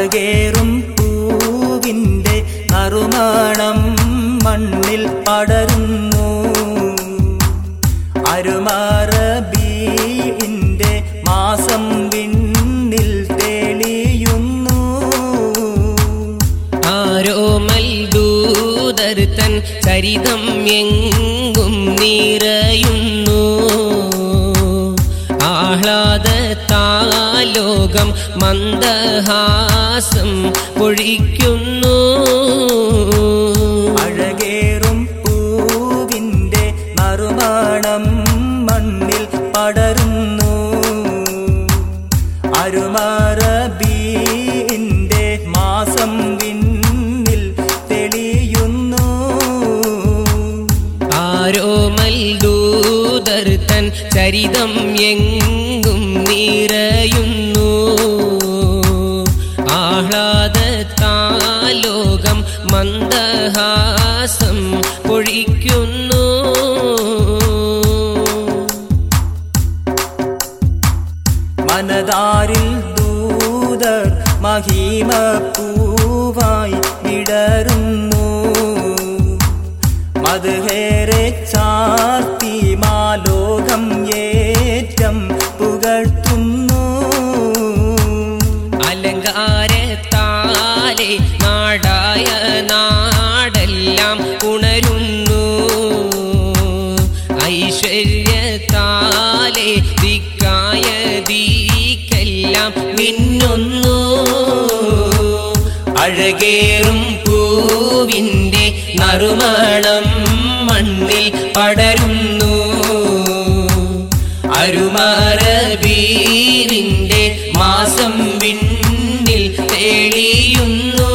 അഴകേറും പൂവിൻ്റെ നറുമണം മണ്ണിൽ പടരുന്നു അരുമറബീന്റെ മാസം വിണ്ണിൽ തെളിയുന്നു ആരോ മൽദൂതർ തൻ ചരിതം എങ്കും നിറയുന്നു ആഹ്ലാദത്താലോകം മന്ദഹാസം പൊഴിക്കുന്നു അഴകേറും പൂവിൻ്റെ നറുമണം മണ്ണിൽ പടരുന്നു അരുമറബീന്റെ മാസം വിണ്ണിൽ തെളിയുന്നു ആരോ മൽദൂതർ തൻ ചരിതം എങ്കും നിറയുന്നു ആഹ്ലാദത്താലോകം മന്ദഹാസം പൊഴിക്കുന്നു മനതാരിൽ ദൂതർ മഹിമ പൂവായി വിടരുന്നു മധുഹേറെ ചാർത്തി മാലോകം ഏറ്റം പുകഴ്ത്തുന്നു അലങ്കാരത്താലെ നാടായ നാടെല്ലാം ഉണരുന്നു ഐശ്വര്യത്താലെ ദിക്കായ ദീക്കെല്ലാം മിന്നുന്നു അഴകേറും പൂവിൻ്റെ നറുമണം മണ്ണിൽ പടരുന്നു അരുമറബീരിന്റെ മാസം വിണ്ണിൽ തെളിയുന്നു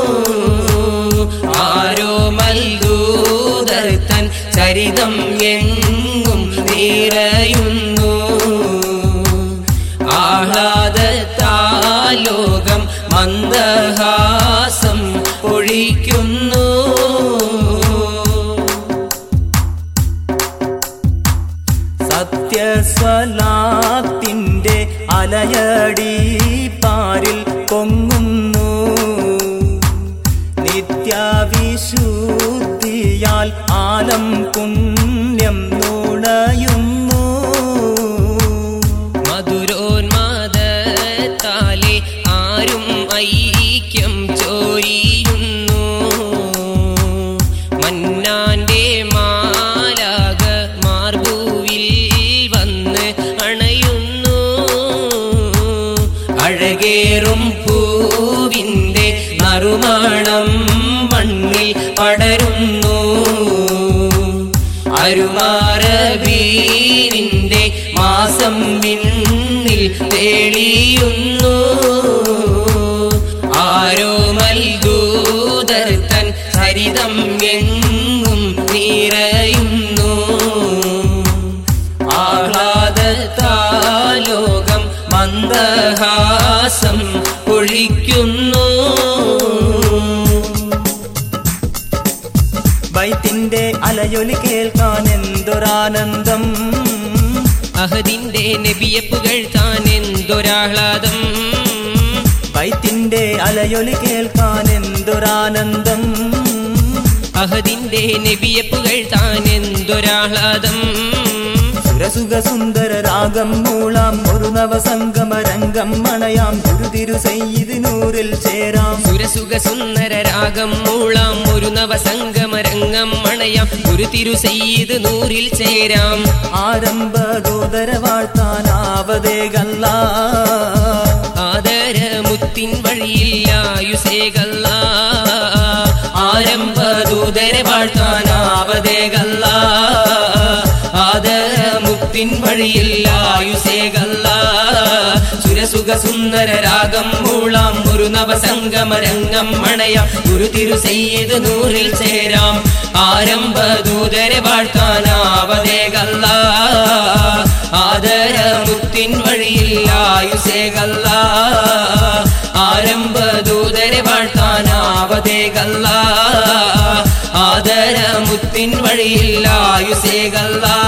ആരോ മൽദൂതർ തൻ ചരിതം എങ്ങും നിറയുന്നു ആഹ്ലാദത്താലോകം മന്ദഹാസം ഒഴിക്കുന്നു സത്യസ്വലാത്തിൻ്റെ അലയടി പാരിൽ പൊങ്ങുന്നു നിത്യവിശുദ്ധിയാൽ ആലം പുണ്യം നുണയുന്നു മധുരോന്മാദത്താലെ ആരും ഐക്യം ചോരിയുന്നു മന്നാന്റെ മാലാക മാർഭൂവിൽ വന്ന് അണയുന്നു അഴകേറും പൂവിൻ്റെ നറുമണം മണ്ണിൽ പടരുന്നു അരുമാറബീരിന്റെ മാസം മിന്നിൽ തെളിയുന്നു ആരോ മൽദൂതർ തൻ ചരിതം എങ്ങും നിറയുന്നു ആഹ്ലാദത്താലോകം മന്ദഹാസം ഒഴിക്കുന്നു ബൈത്തിന്റെ അലയൊലി കേൾക്കാൻ എന്തൊരാനന്ദം അഹദിന്റെ നബിയെ പുകഴ്ത്താൻ എന്തൊരാഹ്ലാദം ബൈത്തിന്റെ അലയൊലി കേൾക്കാൻ എന്തൊരാനന്ദം അഹദിന്റെ നബിയെ പുകഴ്ത്താൻ എന്തൊരാഹ്ലാദം സുരസുഖ സുന്ദര രാഗം മൂളാം ഒരു നവസംഗമ രംഗം മണയാം ഗുരുതിരു സയ്യിദ് നൂറിൽ ചേരാം സുരസുഖ സുന്ദര രാഗം മൂളാം ഒരു നവസംഗമരംഗം മണയാം ഒരു തിരു സയ്യിദ് നൂറിൽ ചേരാം ആരംഭ ദൂതര വാഴ്ത്താനാവതേകല്ല ആദര മുത്തിൻ വഴിയില്ല യുസേകല്ല ആരംഭ ദൂതരെ വാഴ്ത്താനാവതേകല്ല ആദര മുത്തിൻ വഴിയില്ല യുസേകല്ല സുരസുഖ സുന്ദര രാഗം മൂളാം ഒരു നവസംഗമരംഗം മണയാം ഒരു തിരു സയ്യിദ് നൂറിൽ ചേരാം ആരംഭ ദൂതരെ വാഴ്ത്താനാവതേകല്ല ആദര മുത്തിൻ വഴിയിൽ ആയുസേകല്ല ആരംഭ ദൂതരെ വാഴ്ത്താനാവതേകല്ല ആദര മുത്തിൻ വഴിയിൽ ആയുസേകല്ല